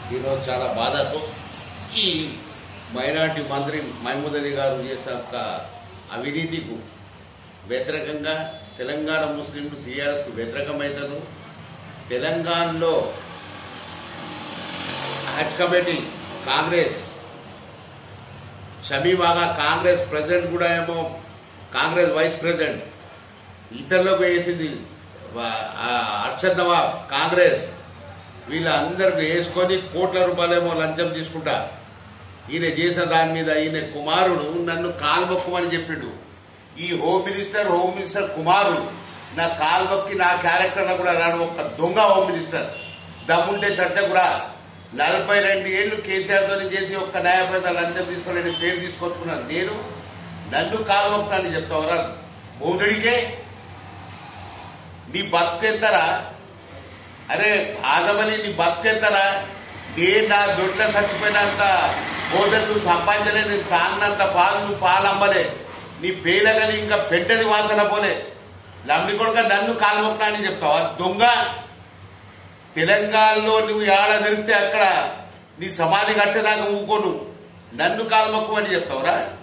ఈరోజు చాలా బాధతో ఈ మైనార్టీ మంత్రి మహమూద్ అలీ గారు చేసిన యొక్క అవినీతికు వ్యతిరేకంగా తెలంగాణ ముస్లింలు టీఆర్ఎస్కు వ్యతిరేకమవుతారు తెలంగాణలో హజ్ కమిటీ కాంగ్రెస్ షమీబాగా కాంగ్రెస్ ప్రెసిడెంట్ కూడా ఏమో కాంగ్రెస్ వైస్ ప్రెసిడెంట్ ఇతరులకు వేసింది వా- ఆ అర్షద్ నవాబ్ కాంగ్రెస్ వీళ్ళందరికి వేసుకొని కోట్ల రూపాయలేమో లంచం తీసుకుంటా ఈయన చేసిన దాని మీద ఈయన కుమారుడు నన్ను కాల్మొక్కమని చెప్పిండు ఈ హోమ్ మినిస్టర్ హోమ్ మినిస్టర్ కుమారుడు నా కాల్మొక్కి నా క్యారెక్టర్లో కూడా రాను ఒక్క దొంగ హోమ్ మినిస్టర్ దమ్ముంటే చట్టకురా నలభై రెండు ఏళ్ళు కేసీఆర్తో చేసి ఒక్క న్యాయపేద లంచం తీసుకొని నేను పేరు తీసుకొచ్చుకున్నాను నేను నన్ను కాల్మొక్తాన్ని చెప్తావరా బౌద్ధడికే నీ బతుకెత్తరా అరే ఆదమని నీ బతుకెత్తరా నేను నా దొడ్ల చచ్చిపోయినంత బోధలు నువ్వు సంపాదించలే నేను తాగినంత పాలు నువ్వు పాలు అమ్మలే నీ పేలగలి ఇంకా పెంటది వాసన పోలే లమ్మి కొడుక నన్ను కాల్మొక్కా అని చెప్తావా దొంగ తెలంగాణలో నువ్వు ఏడ దొరికితే అక్కడ నీ సమాధి కట్టేదాకా ఊకోను నన్ను కాల్మొక్కమని చెప్తావురా